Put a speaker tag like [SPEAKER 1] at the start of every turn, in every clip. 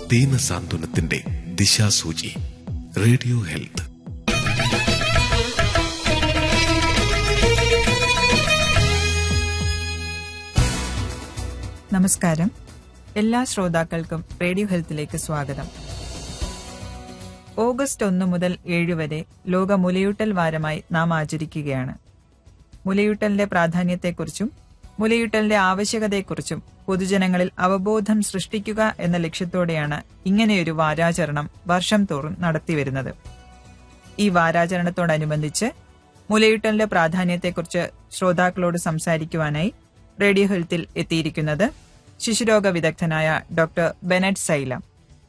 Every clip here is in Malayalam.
[SPEAKER 1] ദീനസാന്ത്വനത്തിന്റെ ദിശാസൂചി റേഡിയോ ഹെൽത്ത്
[SPEAKER 2] നമസ്കാരം എല്ലാ ശ്രോതാക്കൾക്കും റേഡിയോ ഹെൽത്തിലേക്ക് സ്വാഗതം ഓഗസ്റ്റ് ഒന്ന് മുതൽ ഏഴ് വരെ ലോക മുലയൂട്ടൽ വാരമായി നാം ആചരിക്കുകയാണ് മുലയൂട്ടലിന്റെ പ്രാധാന്യത്തെക്കുറിച്ചും മുലയൂട്ടലിന്റെ ആവശ്യകതയെക്കുറിച്ചും പൊതുജനങ്ങളിൽ അവബോധം സൃഷ്ടിക്കുക എന്ന ലക്ഷ്യത്തോടെയാണ് ഇങ്ങനെയൊരു വാരാചരണം വർഷം തോറും നടത്തിവരുന്നത് ഈ വാരാചരണത്തോടനുബന്ധിച്ച് മുലയൂട്ടലിന്റെ പ്രാധാന്യത്തെക്കുറിച്ച് ശ്രോതാക്കളോട് സംസാരിക്കുവാനായി റേഡിയോ ഹെൽത്തിൽ എത്തിയിരിക്കുന്നത് ശിശുരോഗ വിദഗ്ധനായ ഡോക്ടർ ബെനറ്റ് സൈലം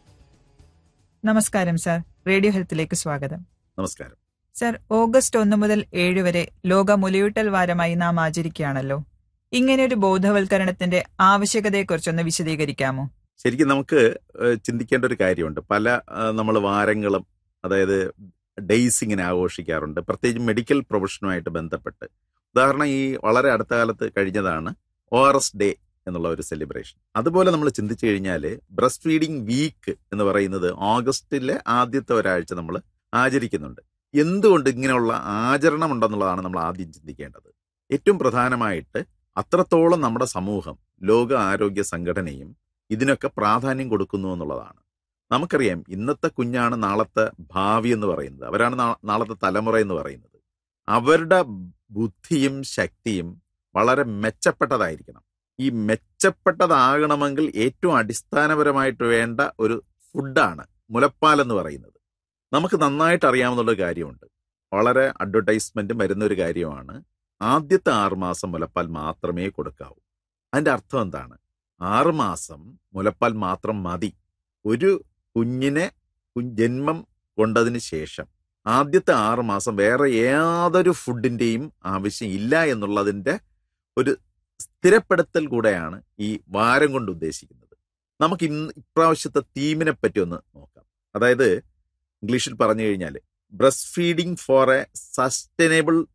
[SPEAKER 2] നമസ്കാരം സർ റേഡിയോ ഹെൽത്തിലേക്ക് സ്വാഗതം
[SPEAKER 3] നമസ്കാരം
[SPEAKER 2] സർ ഓഗസ്റ്റ് ഒന്ന് മുതൽ ഏഴ് വരെ ലോക മുലയൂട്ടൽ വാരമായി നാം ആചരിക്കുകയാണല്ലോ ഇങ്ങനെയൊരു ബോധവൽക്കരണത്തിന്റെ ആവശ്യകതയെക്കുറിച്ചൊന്ന് വിശദീകരിക്കാമോ
[SPEAKER 3] ശരിക്കും നമുക്ക് ഏഹ്, ചിന്തിക്കേണ്ട ഒരു കാര്യമുണ്ട് പല നമ്മൾ വാരങ്ങളും അതായത് ഡേയ്സ് ഇങ്ങനെ ആഘോഷിക്കാറുണ്ട് പ്രത്യേകിച്ച് മെഡിക്കൽ പ്രൊഫഷനുമായിട്ട് ബന്ധപ്പെട്ട് ഉദാഹരണം ഈ വളരെ അടുത്ത കാലത്ത് കഴിഞ്ഞതാണ് ഒ ആർ എസ് ഡേ എന്നുള്ള ഒരു സെലിബ്രേഷൻ അതുപോലെ നമ്മൾ ചിന്തിച്ചു കഴിഞ്ഞാൽ ബ്രസ്റ്റ് ഫീഡിംഗ് വീക്ക് എന്ന് പറയുന്നത് ഓഗസ്റ്റിലെ ആദ്യത്തെ ഒരാഴ്ച നമ്മൾ ആചരിക്കുന്നുണ്ട് എന്തുകൊണ്ട് ഇങ്ങനെയുള്ള ആചരണം ഉണ്ടെന്നുള്ളതാണ് നമ്മൾ ആദ്യം ചിന്തിക്കേണ്ടത് ഏറ്റവും പ്രധാനമായിട്ട് അത്രത്തോളം നമ്മുടെ സമൂഹം ലോക ആരോഗ്യ സംഘടനയും ഇതിനൊക്കെ പ്രാധാന്യം കൊടുക്കുന്നു എന്നുള്ളതാണ് നമുക്കറിയാം ഇന്നത്തെ കുഞ്ഞാണ് നാളത്തെ ഭാവി എന്ന് പറയുന്നത് അവരാണ് നാ- നാളത്തെ തലമുറ എന്ന് പറയുന്നത് അവരുടെ ബുദ്ധിയും ശക്തിയും വളരെ മെച്ചപ്പെട്ടതായിരിക്കണം ഈ മെച്ചപ്പെട്ടതാകണമെങ്കിൽ ഏറ്റവും അടിസ്ഥാനപരമായിട്ട് വേണ്ട ഒരു ഫുഡാണ് മുലപ്പാൽ എന്ന് പറയുന്നത് നമുക്ക് നന്നായിട്ട് അറിയാവുന്ന ഒരു കാര്യമുണ്ട് വളരെ അഡ്വർടൈസ്മെന്റും വരുന്ന ഒരു കാര്യമാണ് ആദ്യത്തെ ആറുമാസം മുലപ്പാൽ മാത്രമേ കൊടുക്കാവൂ അതിന്റെ അർത്ഥം എന്താണ് ആറുമാസം മുലപ്പാൽ മാത്രം മതി ഒരു കുഞ്ഞിനെ കു- ജന്മം കൊണ്ടതിന് ശേഷം ആദ്യത്തെ ആറ് മാസം വേറെ യാതൊരു ഫുഡിന്റെയും ആവശ്യം ഇല്ല എന്നുള്ളതിന്റെ ഒരു സ്ഥിരപ്പെടുത്തൽ കൂടെയാണ് ഈ വാരം കൊണ്ട് ഉദ്ദേശിക്കുന്നത് നമുക്ക് ഇന്ന് ഇപ്രാവശ്യത്തെ തീമിനെ പറ്റി ഒന്ന് നോക്കാം അതായത് ഇംഗ്ലീഷിൽ പറഞ്ഞു കഴിഞ്ഞാൽ breast feeding for a sustainable